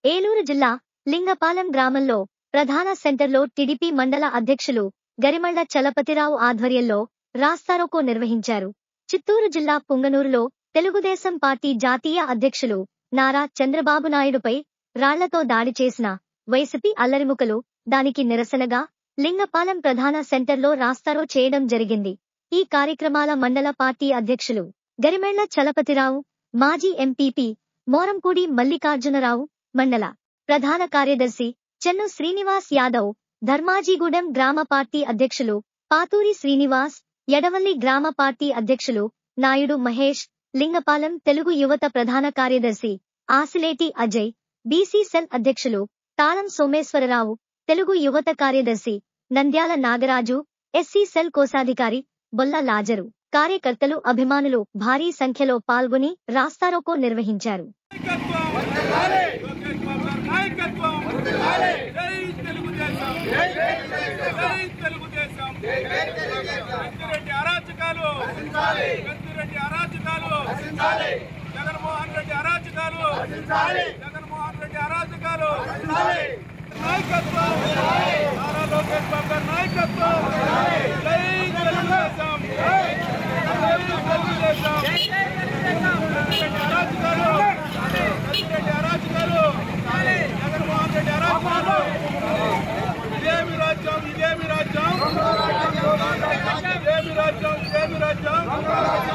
ఏలూరు జిల్లా లింగపాలెం గ్రామంలో ప్రధాన సెంటర్లో టీడీపీ మండల అధ్యక్షులు గరిమళ్ల చలపతిరావు ఆధ్వర్యంలో రాస్తారోకో నిర్వహించారు చిత్తూరు జిల్లా పుంగనూరులో తెలుగుదేశం పార్టీ జాతీయ అధ్యక్షులు నారా చంద్రబాబు నాయుడుపై రాళ్లతో దాడి చేసిన వైసీపీ అల్లరిముకలు దానికి నిరసనగా లింగపాలెం ప్రధాన సెంటర్లో రాస్తారో చేయడం జరిగింది ఈ కార్యక్రమాల మండల పార్టీ అధ్యక్షులు గరిమెళ్ల చలపతిరావు మాజీ ఎంపీపీ మోరంపూడి మల్లికార్జునరావు మండల ప్రధాన కార్యదర్శి చెన్ను శ్రీనివాస్ యాదవ్ ధర్మాజీగూడెం గ్రామ పార్టీ అధ్యక్షులు పాతూరి శ్రీనివాస్ ఎడవల్లి గ్రామ పార్టీ అధ్యక్షులు నాయుడు మహేష్ లింగపాలెం తెలుగు యువత ప్రధాన కార్యదర్శి ఆసిలేటి అజయ్ బీసీ సెల్ అధ్యక్షులు తాళం సోమేశ్వరరావు తెలుగు యువత కార్యదర్శి నంద్యాల నాగరాజు ఎస్సీ సెల్ కోశాధికారి బొల్ల లాజరు కార్యకర్తలు అభిమానులు భారీ సంఖ్యలో పాల్గొని రాస్తారోకో నిర్వహించారు నాయకత్వం జై తెలుగుదేశం జై తెలుగుదేశం పెద్దిరెడ్డి అరాచకాలు పెద్దిరెడ్డి అరాచకాలు జగన్మోహన్ రెడ్డి అరాచకాలు జగన్మోహన్ రెడ్డి అరాచకాలు నాయకత్వం నారా లోకేష్ బాబు గారి నాయకత్వం జై తెలుగుదేశం జై తెలుగుదేశం పెద్దిరెడ్డి అరాచకాలు పెద్దిరెడ్డి అరాచకాలు జగన్మోహన్ రెడ్డి అరాచకాలు ఇదేమి రాజ్యం ఇదేమి రాజ్యం ఇదేమి రాజ్యం ఇదేమి రాజ్యం